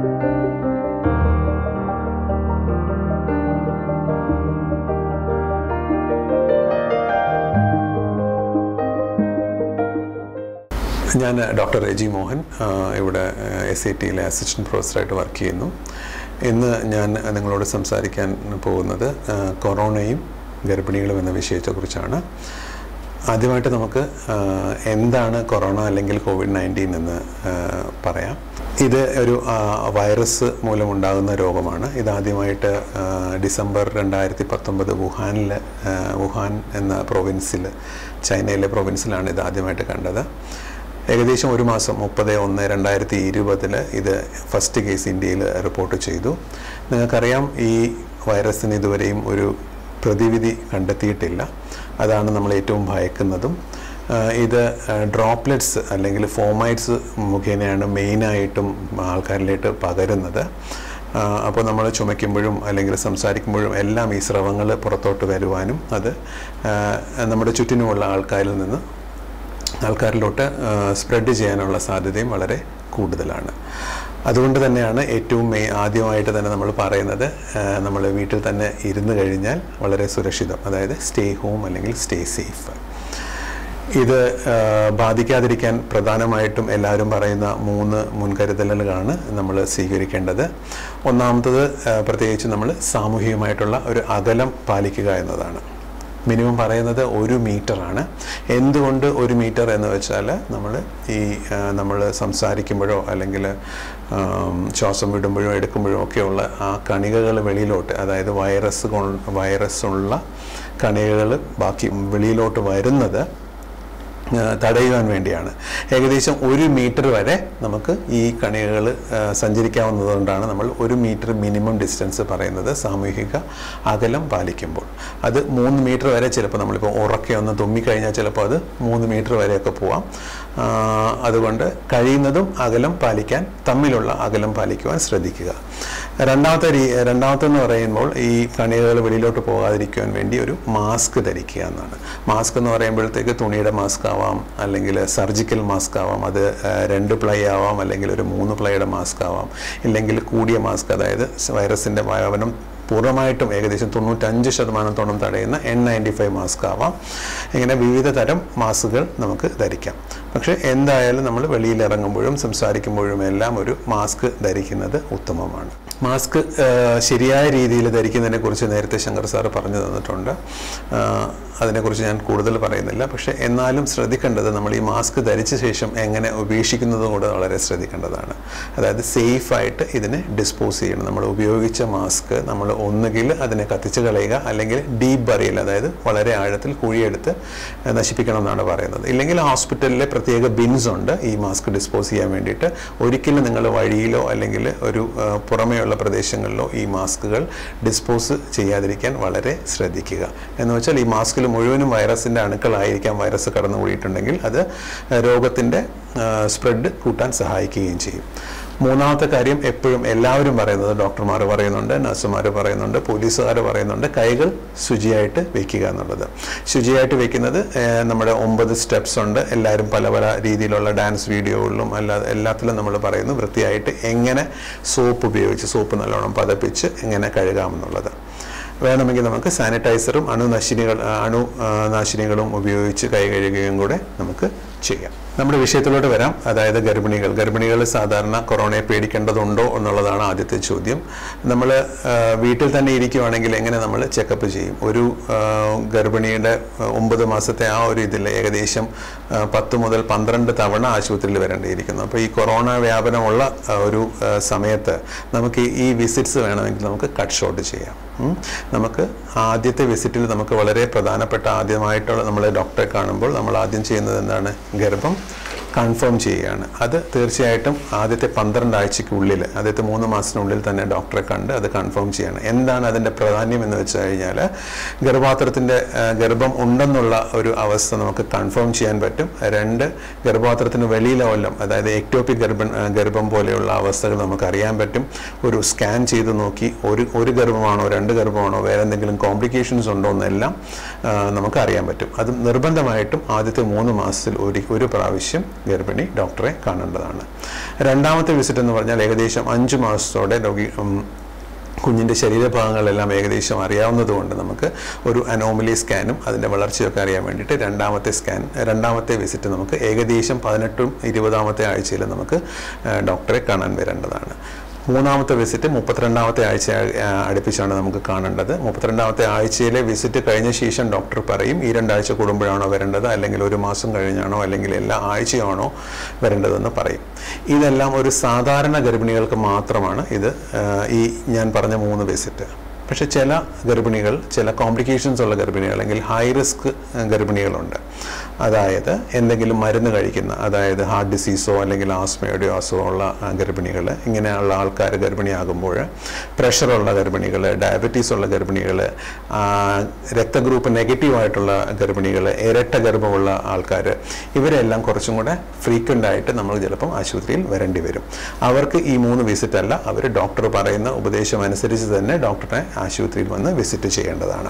ഞാൻ ഡോക്ടർ രജി മോഹൻ ആ, ഇവിടെ എസ് ഐ ടിയിലെ അസിസ്റ്റൻറ്റ് പ്രൊഫസറായിട്ട് വർക്ക് ചെയ്യുന്നു ഇന്ന് ഞാൻ നിങ്ങളോട് സംസാരിക്കാൻ പോകുന്നത് ആ, കൊറോണയും ഗർഭിണികളും എന്ന വിഷയത്തെക്കുറിച്ചാണ് ആദ്യമായിട്ട് നമുക്ക് ആ, എന്താണ് കൊറോണ അല്ലെങ്കിൽ കോവിഡ് നയൻറ്റീൻ എന്ന് ആ, പറയാം ഇത് ഒരു ആ, വൈറസ് മൂലമുണ്ടാകുന്ന രോഗമാണ് ഇതാദ്യമായിട്ട് ആ, ഡിസംബർ രണ്ടായിരത്തി പത്തൊമ്പത് വുഹാനിൽ ആ, വുഹാൻ എന്ന പ്രൊവിൻസിൽ ചൈനയിലെ പ്രൊവിൻസിലാണ് ഇത് ആദ്യമായിട്ട് കണ്ടത് ഏകദേശം ഒരു മാസം മുപ്പത് ഒന്ന് രണ്ടായിരത്തി ഇരുപതിൽ ഇത് ഫസ്റ്റ് കേസ് ഇന്ത്യയിൽ റിപ്പോർട്ട് ചെയ്തു നിങ്ങൾക്കറിയാം ഈ വൈറസിന് ഇതുവരെയും ഒരു പ്രതിവിധി കണ്ടെത്തിയിട്ടില്ല അതാണ് നമ്മൾ ഏറ്റവും ഭയക്കുന്നതും ആ, ഇത് ഡ്രോപ്ലെറ്റ്സ് അല്ലെങ്കിൽ ഫോമൈറ്റ്സ് മുഖേനയാണ് മെയിനായിട്ടും ആൾക്കാരിലേക്ക് പകരുന്നത് അപ്പോൾ നമ്മൾ ചുമയ്ക്കുമ്പോഴും അല്ലെങ്കിൽ സംസാരിക്കുമ്പോഴും എല്ലാം ഈ സ്രവങ്ങൾ പുറത്തോട്ട് വരുവാനും അത് ആ, നമ്മുടെ ചുറ്റിനുമുള്ള ആൾക്കാരിൽ നിന്ന് ആൾക്കാരിലോട്ട് സ്പ്രെഡ് ചെയ്യാനുള്ള സാധ്യതയും വളരെ കൂടുതലാണ് അതുകൊണ്ട് തന്നെയാണ് ഏറ്റവും മെയ് ആദ്യമായിട്ട് തന്നെ നമ്മൾ പറയുന്നത് നമ്മൾ വീട്ടിൽ തന്നെ ഇരുന്ന് കഴിഞ്ഞാൽ വളരെ സുരക്ഷിതം അതായത് സ്റ്റേ ഹോം അല്ലെങ്കിൽ സ്റ്റേ സേഫ് ഇത് ആ, ബാധിക്കാതിരിക്കാൻ പ്രധാനമായിട്ടും എല്ലാവരും പറയുന്ന മൂന്ന് മുൻകരുതലുകളാണ് നമ്മൾ സ്വീകരിക്കേണ്ടത് ഒന്നാമത്തത് ആ, പ്രത്യേകിച്ച് നമ്മൾ സാമൂഹികമായിട്ടുള്ള ഒരു അകലം പാലിക്കുക എന്നതാണ് മിനിമം പറയുന്നത് ഒരു മീറ്ററാണ് എന്തുകൊണ്ട് ഒരു മീറ്റർ എന്ന് വെച്ചാൽ നമ്മൾ ഈ നമ്മൾ സംസാരിക്കുമ്പോഴോ അല്ലെങ്കിൽ ആം, ശ്വാസം വിടുമ്പോഴോ എടുക്കുമ്പോഴോ ഒക്കെയുള്ള ആ കണികകൾ വെളിയിലോട്ട് അതായത് വൈറസ് കൊ വൈറസ് ഉള്ള കണികകൾ ബാക്കി വെളിയിലോട്ട് വരുന്നത് ആ, തടയുവാൻ വേണ്ടിയാണ് ഏകദേശം ഒരു മീറ്റർ വരെ നമുക്ക് ഈ കണികകൾ സഞ്ചരിക്കാവുന്നതുകൊണ്ടാണ് നമ്മൾ ഒരു മീറ്റർ മിനിമം ഡിസ്റ്റൻസ് പറയുന്നത് സാമൂഹിക അകലം പാലിക്കുമ്പോൾ അത് മൂന്ന് മീറ്റർ വരെ ചിലപ്പോൾ നമ്മളിപ്പോൾ ഉറക്കെ ഒന്ന് തുമ്മിക്കഴിഞ്ഞാൽ ചിലപ്പോൾ അത് മൂന്ന് മീറ്റർ വരെയൊക്കെ പോവാം ആ, അതുകൊണ്ട് കഴിയുന്നതും അകലം പാലിക്കാൻ തമ്മിലുള്ള അകലം പാലിക്കുവാൻ ശ്രദ്ധിക്കുക രണ്ടാമത്തെ രീ രണ്ടാമത്തെന്ന് പറയുമ്പോൾ ഈ കണികകൾ വെളിയിലോട്ട് പോകാതിരിക്കുവാൻ വേണ്ടി ഒരു മാസ്ക് ധരിക്കുക എന്നാണ് മാസ്ക് എന്ന് പറയുമ്പോഴത്തേക്ക് തുണിയുടെ മാസ്ക് ആവാം അല്ലെങ്കിൽ സർജിക്കൽ മാസ്ക് ആവാം അത് ആ, രണ്ട് പ്ലൈ ആവാം അല്ലെങ്കിൽ ഒരു മൂന്ന് പ്ലൈയുടെ മാസ്ക് ആവാം ഇല്ലെങ്കിൽ കൂടിയ മാസ്ക് അതായത് വൈറസിൻ്റെ വ്യാപനം പൂർണ്ണമായിട്ടും ഏകദേശം തൊണ്ണൂറ്റഞ്ച് ശതമാനത്തോളം തടയുന്ന എൻ നയൻറ്റി ഫൈവ് മാസ്ക് ആവാം ഇങ്ങനെ വിവിധ തരം മാസ്കുകൾ നമുക്ക് ധരിക്കാം പക്ഷേ എന്തായാലും നമ്മൾ വെളിയിൽ ഇറങ്ങുമ്പോഴും സംസാരിക്കുമ്പോഴും എല്ലാം ഒരു മാസ്ക് ധരിക്കുന്നത് ഉത്തമമാണ് മാസ്ക് ആ, ശരിയായ രീതിയിൽ ധരിക്കുന്നതിനെ കുറിച്ച് നേരത്തെ ശങ്കർ സാറ് പറഞ്ഞു തന്നിട്ടുണ്ട് ആ, അതിനെക്കുറിച്ച് ഞാൻ കൂടുതൽ പറയുന്നില്ല പക്ഷേ എന്നാലും ശ്രദ്ധിക്കേണ്ടത് നമ്മൾ ഈ മാസ്ക് ധരിച്ച ശേഷം എങ്ങനെ ഉപേക്ഷിക്കുന്നതും കൂടെ വളരെ ശ്രദ്ധിക്കേണ്ടതാണ് അതായത് സേഫായിട്ട് ഇതിനെ ഡിസ്പോസ് ചെയ്യണം നമ്മൾ ഉപയോഗിച്ച മാസ്ക് നമ്മൾ ഒന്നുകിൽ അതിനെ കത്തിച്ച് കളയുക അല്ലെങ്കിൽ ഡീപ്പ് ബറിയൽ അതായത് വളരെ ആഴത്തിൽ കുഴിയെടുത്ത് നശിപ്പിക്കണം എന്നാണ് പറയുന്നത് ഇല്ലെങ്കിൽ ഹോസ്പിറ്റലിലെ പ്രത്യേക ബിൻസ് ഉണ്ട് ഈ മാസ്ക് ഡിസ്പോസ് ചെയ്യാൻ വേണ്ടിയിട്ട് ഒരിക്കലും നിങ്ങൾ വഴിയിലോ അല്ലെങ്കിൽ ഒരു ആ, പുറമേയുള്ള പ്രദേശങ്ങളിലോ ഈ മാസ്കുകൾ ഡിസ്പോസ് ചെയ്യാതിരിക്കാൻ വളരെ ശ്രദ്ധിക്കുക എന്ന് വെച്ചാൽ ഈ മാസ്കിൽ മുഴുവനും വൈറസിൻ്റെ അണുക്കളായിരിക്കാം വൈറസ് കടന്നുകൂടിയിട്ടുണ്ടെങ്കിൽ അത് രോഗത്തിൻ്റെ സ്പ്രെഡ് കൂട്ടാൻ സഹായിക്കുകയും ചെയ്യും മൂന്നാമത്തെ കാര്യം എപ്പോഴും എല്ലാവരും പറയുന്നത് ഡോക്ടർമാർ പറയുന്നുണ്ട് നഴ്സുമാർ പറയുന്നുണ്ട് പോലീസുകാർ പറയുന്നുണ്ട് കൈകൾ ശുചിയായിട്ട് വെക്കുക എന്നുള്ളത് ശുചിയായിട്ട് വെക്കുന്നത് ഏഹ്, നമ്മുടെ ഒമ്പത് സ്റ്റെപ്സ് ഉണ്ട് എല്ലാവരും പല പല രീതിയിലുള്ള ഡാൻസ് വീഡിയോകളിലും അല്ലാതെ എല്ലാത്തിലും നമ്മൾ പറയുന്നു വൃത്തിയായിട്ട് എങ്ങനെ സോപ്പ് ഉപയോഗിച്ച് സോപ്പ് നല്ലോണം പതപ്പിച്ച് എങ്ങനെ കഴുകാമെന്നുള്ളത് വേണമെങ്കിൽ നമുക്ക് സാനിറ്റൈസറും അണുനശിനികൾ അണു ആ, നാശിനികളും ഉപയോഗിച്ച് കൈ കഴുകുകയും കൂടെ നമുക്ക് ചെയ്യാം നമ്മുടെ വിഷയത്തിലോട്ട് വരാം അതായത് ഗർഭിണികൾ ഗർഭിണികൾ സാധാരണ കൊറോണയെ പേടിക്കേണ്ടതുണ്ടോ എന്നുള്ളതാണ് ആദ്യത്തെ ചോദ്യം നമ്മൾ വീട്ടിൽ തന്നെ ഇരിക്കുവാണെങ്കിൽ എങ്ങനെ നമ്മൾ ചെക്കപ്പ് ചെയ്യും ഒരു ആ, ഗർഭിണിയുടെ ആ, ഒമ്പത് മാസത്തെ ആ ഒരു ഇതിൽ ഏകദേശം ആ, പത്ത് മുതൽ പന്ത്രണ്ട് തവണ ആശുപത്രിയിൽ വരേണ്ടിയിരിക്കുന്നു അപ്പോൾ ഈ കൊറോണ വ്യാപനമുള്ള ആ, ഒരു ആ, സമയത്ത് നമുക്ക് ഈ വിസിറ്റ്സ് വേണമെങ്കിൽ നമുക്ക് കട്ട് ഷോട്ട് ചെയ്യാം ഉം. നമുക്ക് ആദ്യത്തെ വിസിറ്റിൽ നമുക്ക് വളരെ പ്രധാനപ്പെട്ട ആദ്യമായിട്ടുള്ള നമ്മൾ ഡോക്ടറെ കാണുമ്പോൾ നമ്മൾ ആദ്യം ചെയ്യുന്നത് എന്താണ് ഗർഭം കൺഫേം ചെയ്യുകയാണ് അത് തീർച്ചയായിട്ടും ആദ്യത്തെ പന്ത്രണ്ട് ആഴ്ചയ്ക്കുള്ളിൽ ആദ്യത്തെ മൂന്ന് മാസത്തിനുള്ളിൽ തന്നെ ഡോക്ടറെ കണ്ട് അത് കൺഫേം ചെയ്യണം എന്താണ് അതിൻ്റെ പ്രാധാന്യം എന്ന് വെച്ച് കഴിഞ്ഞാൽ ഗർഭപാത്രത്തിൻ്റെ ആ, ഗർഭം ഉണ്ടെന്നുള്ള ഒരു അവസ്ഥ നമുക്ക് കൺഫേം ചെയ്യാൻ പറ്റും രണ്ട് ഗർഭപാത്രത്തിന് വെളിയിലെ വല്ലം അതായത് എക്ടോപ്പിക് ഗർഭം ആ, ഗർഭം പോലെയുള്ള അവസ്ഥകൾ നമുക്ക് അറിയാൻ പറ്റും ഒരു സ്കാൻ ചെയ്ത് നോക്കി ഒരു ഒരു ഗർഭമാണോ രണ്ട് ഗർഭമാണോ വേറെ എന്തെങ്കിലും കോംപ്ലിക്കേഷൻസ് ഉണ്ടോ എന്നെല്ലാം ആ, നമുക്ക് അറിയാൻ പറ്റും അത് നിർബന്ധമായിട്ടും ആദ്യത്തെ മൂന്ന് മാസത്തിൽ ഒരു ഒരു പ്രാവശ്യം ഗർഭിണി ഡോക്ടറെ കാണേണ്ടതാണ് രണ്ടാമത്തെ വിസിറ്റ് എന്ന് പറഞ്ഞാൽ ഏകദേശം അഞ്ച് മാസത്തോടെ രോഗി ഉം, കുഞ്ഞിൻ്റെ ശരീരഭാഗങ്ങളെല്ലാം ഏകദേശം അറിയാവുന്നതുകൊണ്ട് നമുക്ക് ഒരു അനോമലി സ്കാനും അതിൻ്റെ വളർച്ചയൊക്കെ അറിയാൻ വേണ്ടിയിട്ട് രണ്ടാമത്തെ സ്കാൻ രണ്ടാമത്തെ വിസിറ്റ് നമുക്ക് ഏകദേശം പതിനെട്ടും ഇരുപതാമത്തെ ആഴ്ചയിൽ നമുക്ക് ആ, ഡോക്ടറെ കാണാൻ വരേണ്ടതാണ് മൂന്നാമത്തെ വിസിറ്റ് മുപ്പത്തിരണ്ടാമത്തെ ആഴ്ച ആ, അടുപ്പിച്ചാണ് നമുക്ക് കാണേണ്ടത് മുപ്പത്തിരണ്ടാമത്തെ ആഴ്ചയിലെ വിസിറ്റ് കഴിഞ്ഞ ശേഷം ഡോക്ടർ പറയും ഈ രണ്ടാഴ്ച കൂടുമ്പോഴാണോ വരേണ്ടത് അല്ലെങ്കിൽ ഒരു മാസം കഴിഞ്ഞാണോ അല്ലെങ്കിൽ എല്ലാ ആഴ്ചയാണോ വരേണ്ടതെന്ന് പറയും ഇതെല്ലാം ഒരു സാധാരണ ഗർഭിണികൾക്ക് മാത്രമാണ് ഇത് ആ, ഈ ഞാൻ പറഞ്ഞ മൂന്ന് വിസിറ്റ് പക്ഷെ ചില ഗർഭിണികൾ ചില കോംപ്ലിക്കേഷൻസ് ഉള്ള ഗർഭിണികൾ അല്ലെങ്കിൽ ഹൈ റിസ്ക് ഗർഭിണികളുണ്ട് അതായത് എന്തെങ്കിലും മരുന്ന് കഴിക്കുന്ന അതായത് ഹാർട്ട് ഡിസീസോ അല്ലെങ്കിൽ ആസ്മയുടെയോ അസുഖമുള്ള ഗർഭിണികൾ ഇങ്ങനെയുള്ള ആൾക്കാർ ഗർഭിണിയാകുമ്പോൾ പ്രഷറുള്ള ഗർഭിണികൾ ഡയബറ്റീസ് ഉള്ള ഗർഭിണികൾ രക്തഗ്രൂപ്പ് നെഗറ്റീവായിട്ടുള്ള ഗർഭിണികൾ ഇരട്ട ഗർഭമുള്ള ആൾക്കാർ ഇവരെല്ലാം കുറച്ചും കൂടെ ഫ്രീക്വൻ്റ് ആയിട്ട് നമ്മൾ ചിലപ്പം ആശുപത്രിയിൽ വരേണ്ടി വരും അവർക്ക് ഈ മൂന്ന് വിസിറ്റ് അല്ല അവർ ഡോക്ടർ പറയുന്ന ഉപദേശം അനുസരിച്ച് തന്നെ ഡോക്ടറെ ആശുപത്രിയിൽ വന്ന് വിസിറ്റ് ചെയ്യേണ്ടതാണ്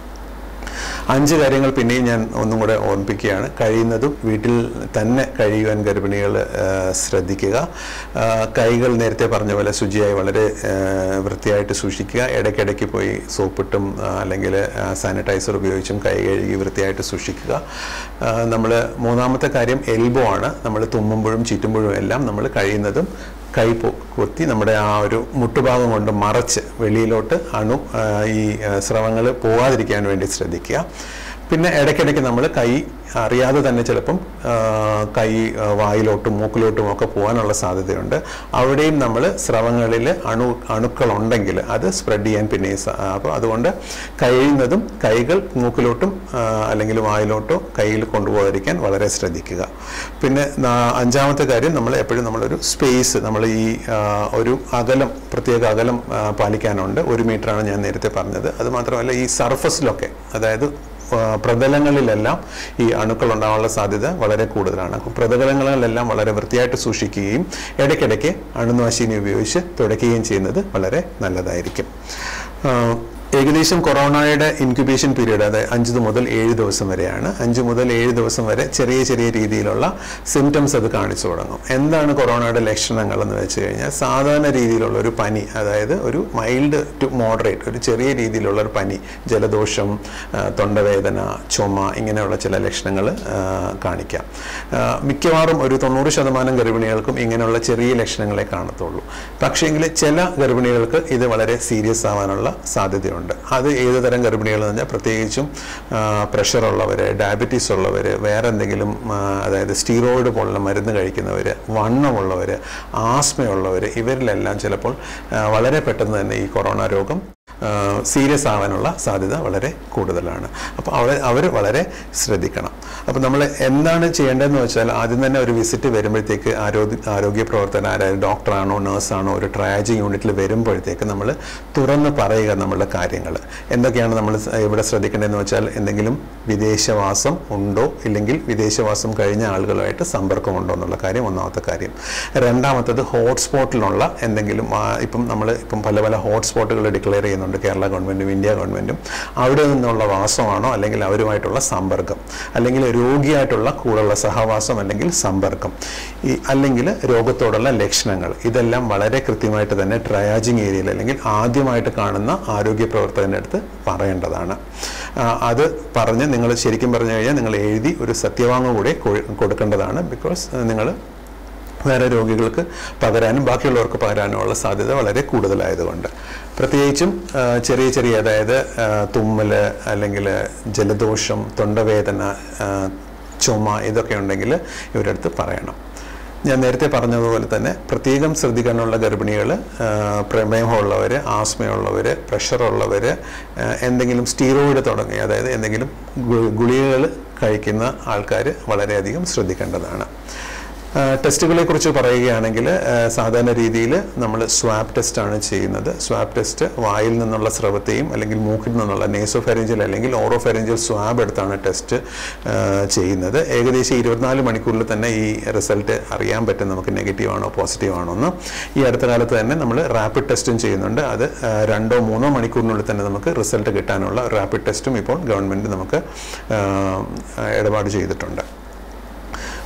അഞ്ച് കാര്യങ്ങൾ പിന്നെയും ഞാൻ ഒന്നും കൂടെ ഓർമ്മിപ്പിക്കുകയാണ് കഴിയുന്നതും വീട്ടിൽ തന്നെ കഴിയുവാൻ ഗർഭിണികൾ ശ്രദ്ധിക്കുക ആ, കൈകൾ നേരത്തെ പറഞ്ഞ പോലെ ശുചിയായി വളരെ ആ, വൃത്തിയായിട്ട് സൂക്ഷിക്കുക ഇടയ്ക്കിടയ്ക്ക് പോയി സോപ്പിട്ടും ആ, അല്ലെങ്കിൽ സാനിറ്റൈസർ ഉപയോഗിച്ചും കൈ കഴുകി വൃത്തിയായിട്ട് സൂക്ഷിക്കുക നമ്മൾ മൂന്നാമത്തെ കാര്യം എൽബോ ആണ് നമ്മൾ തുമ്മുമ്പോഴും ചീറ്റുമ്പോഴും എല്ലാം നമ്മൾ കഴിയുന്നതും കൈ പൊ- കൊത്തി നമ്മുടെ ആ ഒരു മുട്ടുഭാഗം കൊണ്ട് മറച്ച് വെളിയിലോട്ട് അണു ആ, ഈ സ്രവങ്ങൾ പോകാതിരിക്കാൻ വേണ്ടി ശ്രദ്ധിക്കുക പിന്നെ ഇടയ്ക്കിടയ്ക്ക് നമ്മൾ കൈ അറിയാതെ തന്നെ ചിലപ്പം ആ, കൈ ആ, വായിലോട്ടും മൂക്കിലോട്ടും ഒക്കെ പോകാനുള്ള സാധ്യതയുണ്ട് അവിടെയും നമ്മൾ സ്രവങ്ങളിൽ അണു അണുക്കളുണ്ടെങ്കിൽ അത് സ്പ്രെഡ് ചെയ്യാൻ പിന്നെ അപ്പോൾ അതുകൊണ്ട് കഴിയുന്നതും കൈകൾ മൂക്കിലോട്ടും ആ, അല്ലെങ്കിൽ വായിലോട്ടോ കയ്യിൽ കൊണ്ടുപോകാതിരിക്കാൻ വളരെ ശ്രദ്ധിക്കുക പിന്നെ നാ- അഞ്ചാമത്തെ കാര്യം നമ്മൾ എപ്പോഴും നമ്മളൊരു സ്പേസ് നമ്മൾ ഈ ആ, ഒരു അകലം പ്രത്യേക അകലം ആ, പാലിക്കാനുണ്ട് ഒരു മീറ്ററാണ് ഞാൻ നേരത്തെ പറഞ്ഞത് അത് മാത്രമല്ല ഈ സർഫസിലൊക്കെ അതായത് ആ, പ്രതലങ്ങളിലെല്ലാം ഈ അണുക്കൾ ഉണ്ടാകാനുള്ള സാധ്യത വളരെ കൂടുതലാണ് അപ്പോൾ പ്രതലങ്ങളിലെല്ലാം വളരെ വൃത്തിയായിട്ട് സൂക്ഷിക്കുകയും ഇടയ്ക്കിടയ്ക്ക് അണുനാശിനി ഉപയോഗിച്ച് തുടയ്ക്കുകയും ചെയ്യുന്നത് വളരെ നല്ലതായിരിക്കും ആ, ഏകദേശം കൊറോണയുടെ ഇൻക്യുബേഷൻ പീരീഡ് അതായത് അഞ്ച് മുതൽ ഏഴ് ദിവസം വരെയാണ് അഞ്ച് മുതൽ ഏഴ് ദിവസം വരെ ചെറിയ ചെറിയ രീതിയിലുള്ള സിംറ്റംസ് അത് കാണിച്ചു തുടങ്ങും എന്താണ് കൊറോണയുടെ ലക്ഷണങ്ങൾ എന്ന് വെച്ച് കഴിഞ്ഞാൽ സാധാരണ രീതിയിലുള്ള ഒരു പനി അതായത് ഒരു മൈൽഡ് ടു മോഡറേറ്റ് ഒരു ചെറിയ രീതിയിലുള്ള ഒരു പനി ജലദോഷം ആ, തൊണ്ടവേദന ചുമ ഇങ്ങനെയുള്ള ചില ലക്ഷണങ്ങൾ കാണിക്കാം ആ, മിക്കവാറും ഒരു തൊണ്ണൂറ് ശതമാനം ഗർഭിണികൾക്കും ഇങ്ങനെയുള്ള ചെറിയ ലക്ഷണങ്ങളെ കാണത്തുള്ളൂ പക്ഷേങ്കിൽ ചില ഗർഭിണികൾക്ക് ഇത് വളരെ സീരിയസ് ആവാനുള്ള സാധ്യതയുണ്ട് അത് ഏത് തരം ഗർഭിണികൾ എന്ന് പറഞ്ഞാൽ പ്രത്യേകിച്ചും പ്രഷർ ഉള്ളവർ ഡയബറ്റീസ് ഉള്ളവർ വേറെ എന്തെങ്കിലും ആ, അതായത് സ്റ്റീറോയിഡ് പോലുള്ള മരുന്ന് കഴിക്കുന്നവർ വണ്ണമുള്ളവർ ആസ്മയുള്ളവർ ഇവരിലെല്ലാം ചിലപ്പോൾ ആ, വളരെ പെട്ടെന്ന് തന്നെ ഈ കൊറോണ രോഗം സീരിയസ് ആവാനുള്ള സാധ്യത വളരെ കൂടുതലാണ് അപ്പോൾ അവർ അവർ വളരെ ശ്രദ്ധിക്കണം അപ്പോൾ നമ്മൾ എന്താണ് ചെയ്യേണ്ടതെന്ന് വെച്ചാൽ ആദ്യം തന്നെ ഒരു വിസിറ്റ് വരുമ്പോഴത്തേക്ക് ആരോഗ്യ ആരോഗ്യ പ്രവർത്തകൻ ആരായാലും ഡോക്ടറാണോ നഴ്സാണോ ഒരു ട്രയാജ് യൂണിറ്റിൽ വരുമ്പോഴത്തേക്ക് നമ്മൾ തുറന്ന് പറയുക നമ്മളുടെ കാര്യങ്ങൾ എന്തൊക്കെയാണ് നമ്മൾ ഇവിടെ ശ്രദ്ധിക്കേണ്ടതെന്ന് വെച്ചാൽ എന്തെങ്കിലും വിദേശവാസം ഉണ്ടോ ഇല്ലെങ്കിൽ വിദേശവാസം കഴിഞ്ഞ ആളുകളുമായിട്ട് സമ്പർക്കമുണ്ടോ എന്നുള്ള കാര്യം ഒന്നാമത്തെ കാര്യം രണ്ടാമത്തത് ഹോട്ട്സ്പോട്ടിലുള്ള എന്തെങ്കിലും ആ, ഇപ്പം നമ്മൾ ഇപ്പം പല പല ഹോട്ട്സ്പോട്ടുകൾ ഡിക്ലെയർ ചെയ്യുന്നുണ്ട് കേരള ഗവൺമെൻറ്റും ഇന്ത്യ ഗവൺമെൻറ്റും അവിടെ നിന്നുള്ള വാസമാണോ അല്ലെങ്കിൽ അവരുമായിട്ടുള്ള സമ്പർക്കം അല്ലെങ്കിൽ രോഗിയായിട്ടുള്ള കൂടെയുള്ള സഹവാസം അല്ലെങ്കിൽ സമ്പർക്കം ഈ അല്ലെങ്കിൽ രോഗത്തോടുള്ള ലക്ഷണങ്ങൾ ഇതെല്ലാം വളരെ കൃത്യമായിട്ട് തന്നെ ട്രയാജിങ് ഏരിയയിൽ അല്ലെങ്കിൽ ആദ്യമായിട്ട് കാണുന്ന ആരോഗ്യ പ്രവർത്തകൻ്റെ അടുത്ത് പറയേണ്ടതാണ് ആ, അത് പറഞ്ഞ് നിങ്ങൾ ശരിക്കും പറഞ്ഞു കഴിഞ്ഞാൽ നിങ്ങൾ എഴുതി ഒരു സത്യവാങ്കം കൂടെ കൊ- കൊടുക്കേണ്ടതാണ് ബിക്കോസ് നിങ്ങൾ വേറെ രോഗികൾക്ക് പകരാനും ബാക്കിയുള്ളവർക്ക് പകരാനുമുള്ള സാധ്യത വളരെ കൂടുതലായതുകൊണ്ട് പ്രത്യേകിച്ചും ആ, ചെറിയ ചെറിയ അതായത് ആ, തുമ്മല് അല്ലെങ്കിൽ ജലദോഷം തൊണ്ടവേദന ആ, ചുമ ഇതൊക്കെ ഉണ്ടെങ്കിൽ ഇവരുടെ അടുത്ത് പറയണം ഞാൻ നേരത്തെ പറഞ്ഞതുപോലെ തന്നെ പ്രത്യേകം ശ്രദ്ധിക്കാനുള്ള ഗർഭിണികൾ പ്രമേഹമുള്ളവർ ആസ്മയുള്ളവർ പ്രഷറുള്ളവർ എന്തെങ്കിലും സ്റ്റീറോയിഡ് തുടങ്ങി അതായത് എന്തെങ്കിലും ഗുളികകൾ കഴിക്കുന്ന ആൾക്കാർ വളരെയധികം ശ്രദ്ധിക്കേണ്ടതാണ് ആ, ടെസ്റ്റുകളെ കുറിച്ച് പറയുകയാണെങ്കിൽ ആ, സാധാരണ രീതിയിൽ നമ്മൾ സ്വാബ് ടെസ്റ്റാണ് ചെയ്യുന്നത് സ്വാബ് ടെസ്റ്റ് വായിൽ നിന്നുള്ള സ്രവത്തെയും അല്ലെങ്കിൽ മൂക്കിൽ നിന്നുള്ള നേസോഫെറിഞ്ചൽ അല്ലെങ്കിൽ ഓറോഫെറിഞ്ചൽ സ്വാബ് എടുത്താണ് ടെസ്റ്റ് ആ, ചെയ്യുന്നത് ഏകദേശം ഇരുപത്തിനാല് മണിക്കൂറിൽ തന്നെ ഈ റിസൾട്ട് അറിയാൻ പറ്റും നമുക്ക് നെഗറ്റീവ് ആണോ പോസിറ്റീവ് ആണോ എന്ന് ഈ അടുത്ത കാലത്ത് തന്നെ നമ്മൾ റാപ്പിഡ് ടെസ്റ്റും ചെയ്യുന്നുണ്ട് അത് ആ, രണ്ടോ മൂന്നോ മണിക്കൂറിനുള്ളിൽ തന്നെ നമുക്ക് റിസൾട്ട് കിട്ടാനുള്ള റാപ്പിഡ് ടെസ്റ്റും ഇപ്പോൾ ഗവൺമെൻറ് നമുക്ക് ആ, ഇടപാട് ചെയ്തിട്ടുണ്ട്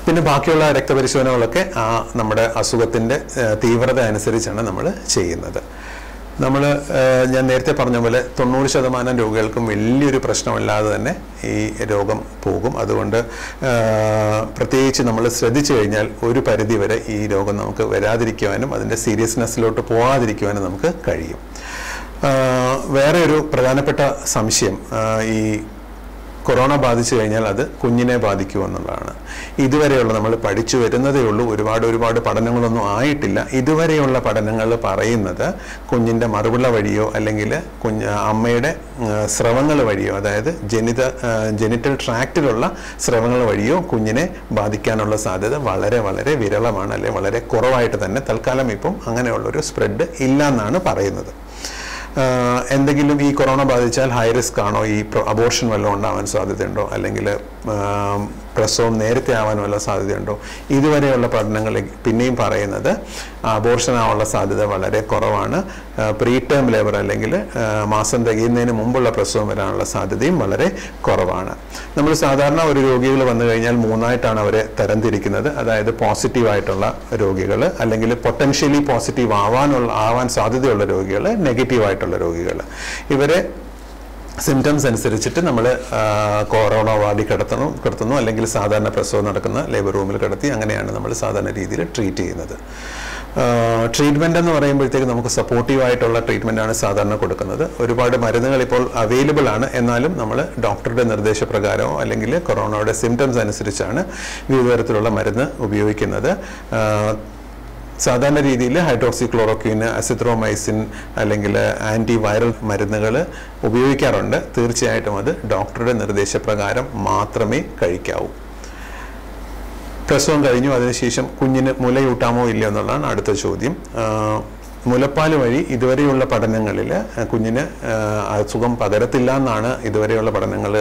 പിന്നെ ബാക്കിയുള്ള രക്തപരിശോധനകളൊക്കെ ആ നമ്മുടെ അസുഖത്തിൻ്റെ തീവ്രത അനുസരിച്ചാണ് നമ്മൾ ചെയ്യുന്നത് നമ്മൾ ഞാൻ നേരത്തെ പറഞ്ഞ പോലെ തൊണ്ണൂറ് ശതമാനം രോഗികൾക്കും വലിയൊരു പ്രശ്നമില്ലാതെ തന്നെ ഈ രോഗം പോകും അതുകൊണ്ട് ആ, പ്രത്യേകിച്ച് നമ്മൾ ശ്രദ്ധിച്ചു കഴിഞ്ഞാൽ ഒരു പരിധി വരെ ഈ രോഗം നമുക്ക് വരാതിരിക്കുവാനും അതിൻ്റെ സീരിയസ്നെസ്സിലോട്ട് പോകാതിരിക്കുവാനും നമുക്ക് കഴിയും ആ, വേറെ ഒരു പ്രധാനപ്പെട്ട സംശയം ആ, ഈ കൊറോണ ബാധിച്ചു കഴിഞ്ഞാൽ അത് കുഞ്ഞിനെ ബാധിക്കുമെന്നുള്ളതാണ് ഇതുവരെയുള്ള നമ്മൾ പഠിച്ചു വരുന്നതേ ഉള്ളൂ ഒരുപാട് ഒരുപാട് പഠനങ്ങളൊന്നും ആയിട്ടില്ല ഇതുവരെയുള്ള പഠനങ്ങൾ പറയുന്നത് കുഞ്ഞിൻ്റെ മറുപിള്ള വഴിയോ അല്ലെങ്കിൽ കുഞ്ഞ് അമ്മയുടെ സ്രവങ്ങൾ വഴിയോ അതായത് ജനിത ജെനിറ്റൽ ട്രാക്റ്റിലുള്ള സ്രവങ്ങൾ വഴിയോ കുഞ്ഞിനെ ബാധിക്കാനുള്ള സാധ്യത വളരെ വളരെ വിരളമാണ് അല്ലെങ്കിൽ വളരെ കുറവായിട്ട് തന്നെ തൽക്കാലം ഇപ്പം അങ്ങനെയുള്ളൊരു സ്പ്രെഡ് ഇല്ല എന്നാണ് പറയുന്നത് ആഹ് എന്തെങ്കിലും ഈ കൊറോണ ബാധിച്ചാൽ ഹൈ റിസ്ക് ആണോ ഈ അബോർഷൻ വല്ലതും ഉണ്ടാവാൻ സാധ്യതയുണ്ടോ അല്ലെങ്കിൽ ആം, പ്രസവം നേരത്തെ ആവാൻ വല്ല സാധ്യതയുണ്ടോ ഇതുവരെയുള്ള പഠനങ്ങൾ പിന്നെയും പറയുന്നത് അബോർഷൻ ആവാനുള്ള സാധ്യത വളരെ കുറവാണ് പ്രീ ടേം ലേബർ അല്ലെങ്കിൽ ആഹ് മാസം തികയുന്നതിന് മുമ്പുള്ള പ്രസവം വരാനുള്ള സാധ്യതയും വളരെ കുറവാണ് നമ്മൾ സാധാരണ ഒരു രോഗികൾ വന്നു കഴിഞ്ഞാൽ മൂന്നായിട്ടാണ് അവരെ തരംതിരിക്കുന്നത് അതായത് പോസിറ്റീവ് ആയിട്ടുള്ള രോഗികൾ അല്ലെങ്കിൽ പൊട്ടൻഷ്യലി പോസിറ്റീവ് ആവാനുള്ള ആവാൻ സാധ്യതയുള്ള രോഗികൾ നെഗറ്റീവ് ആയിട്ടുള്ള രോഗികൾ ഇവരെ സിംറ്റംസ് അനുസരിച്ചിട്ട് നമ്മൾ കൊറോണ വാർഡിൽ കിടത്തണം കിടത്തുന്നു അല്ലെങ്കിൽ സാധാരണ പ്രസവം നടക്കുന്ന ലേബർ റൂമിൽ കിടത്തി അങ്ങനെയാണ് നമ്മൾ സാധാരണ രീതിയിൽ ട്രീറ്റ് ചെയ്യുന്നത് ട്രീറ്റ്മെൻ്റ് എന്ന് പറയുമ്പോഴത്തേക്ക് നമുക്ക് സപ്പോർട്ടീവ് ആയിട്ടുള്ള ട്രീറ്റ്മെൻ്റ് ആണ് സാധാരണ കൊടുക്കുന്നത് ഒരുപാട് മരുന്നുകൾ ഇപ്പോൾ അവൈലബിൾ ആണ് എന്നാലും നമ്മൾ ഡോക്ടറുടെ നിർദ്ദേശപ്രകാരമോ അല്ലെങ്കിൽ കൊറോണയുടെ സിംറ്റംസ് അനുസരിച്ചാണ് വിവിധ തരത്തിലുള്ള മരുന്ന് ഉപയോഗിക്കുന്നത് ആ, സാധാരണ രീതിയിൽ ഹൈഡ്രോക്സി ക്ലോറോക്വിൻ അസിത്രോമൈസിൻ അല്ലെങ്കിൽ ആൻറ്റി വൈറൽ മരുന്നുകൾ ഉപയോഗിക്കാറുണ്ട് തീർച്ചയായിട്ടും അത് ഡോക്ടറുടെ നിർദ്ദേശപ്രകാരം മാത്രമേ കഴിക്കാവൂ പ്രസവം കഴിഞ്ഞു അതിനുശേഷം കുഞ്ഞിന് മുലയൂട്ടാമോ ഇല്ലയോ എന്നുള്ളതാണ് അടുത്ത ചോദ്യം ആ, മുലപ്പാൽ വഴി ഇതുവരെയുള്ള പഠനങ്ങളിൽ കുഞ്ഞിന് ആ, അസുഖം പകരത്തില്ല എന്നാണ് ഇതുവരെയുള്ള പഠനങ്ങൾ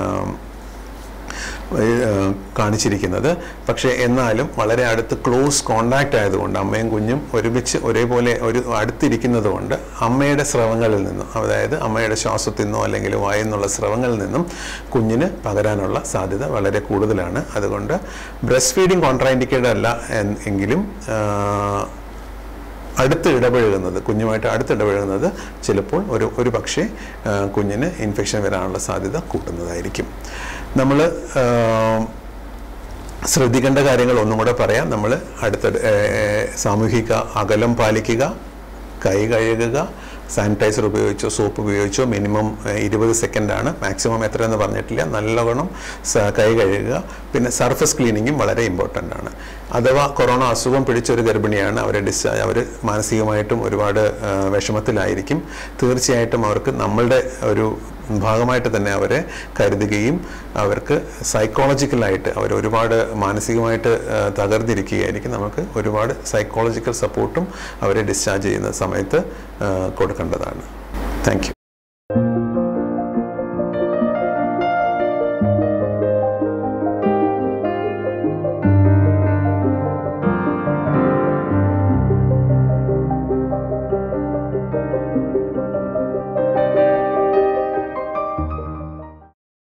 ഏഹ് കാണിച്ചിരിക്കുന്നത് പക്ഷേ എന്നാലും വളരെ അടുത്ത് ക്ലോസ് കോണ്ടാക്റ്റ് ആയതുകൊണ്ട് അമ്മയും കുഞ്ഞും ഒരുമിച്ച് ഒരേപോലെ ഒരു അടുത്തിരിക്കുന്നത് കൊണ്ട് അമ്മയുടെ സ്രവങ്ങളിൽ നിന്നും അതായത് അമ്മയുടെ ശ്വാസത്തിൽ നിന്നോ അല്ലെങ്കിൽ വായിൽ നിന്നുള്ള സ്രവങ്ങളിൽ നിന്നും കുഞ്ഞിന് പകരാനുള്ള സാധ്യത വളരെ കൂടുതലാണ് അതുകൊണ്ട് ബ്രസ്റ്റ് ഫീഡിങ് കോൺട്രാൻഡിക്കേഡ് അല്ല എന്ന് എങ്കിലും ആഹ്, അടുത്ത് ഇടപഴകുന്നത് കുഞ്ഞുമായിട്ട് അടുത്ത് ഇടപഴകുന്നത് ചിലപ്പോൾ ഒരു ഒരു പക്ഷേ ആ, കുഞ്ഞിന് ഇൻഫെക്ഷൻ വരാനുള്ള സാധ്യത കൂട്ടുന്നതായിരിക്കും നമ്മൾ ശ്രദ്ധിക്കേണ്ട കാര്യങ്ങൾ ഒന്നും കൂടെ പറയാം നമ്മൾ അടുത്ത ഏ, സാമൂഹിക അകലം പാലിക്കുക കൈ കഴുകുക സാനിറ്റൈസർ ഉപയോഗിച്ചോ സോപ്പ് ഉപയോഗിച്ചോ മിനിമം ഇരുപത് സെക്കൻഡാണ് മാക്സിമം എത്ര എന്ന് പറഞ്ഞിട്ടില്ല നല്ലവണ്ണം സ- കൈ കഴുകുക പിന്നെ സർഫസ് ക്ലീനിങ്ങും വളരെ ഇമ്പോർട്ടൻ്റ് ആണ് അഥവാ കൊറോണ അസുഖം പിടിച്ചൊരു ഗർഭിണിയാണ് അവരെ ഡിസ്ചാർജ് അവർ മാനസികമായിട്ടും ഒരുപാട് ആ, വിഷമത്തിലായിരിക്കും തീർച്ചയായിട്ടും അവർക്ക് നമ്മളുടെ ഒരു ഭാഗമായിട്ട് തന്നെ അവരെ കരുതുകയും അവർക്ക് സൈക്കോളജിക്കലായിട്ട് അവർ ഒരുപാട് മാനസികമായിട്ട് ആ, തകർന്നിരിക്കുകയായിരിക്കും നമുക്ക് ഒരുപാട് സൈക്കോളജിക്കൽ സപ്പോർട്ടും അവരെ ഡിസ്ചാർജ് ചെയ്യുന്ന സമയത്ത് ആ, കൊടുക്കേണ്ടതാണ് താങ്ക് യു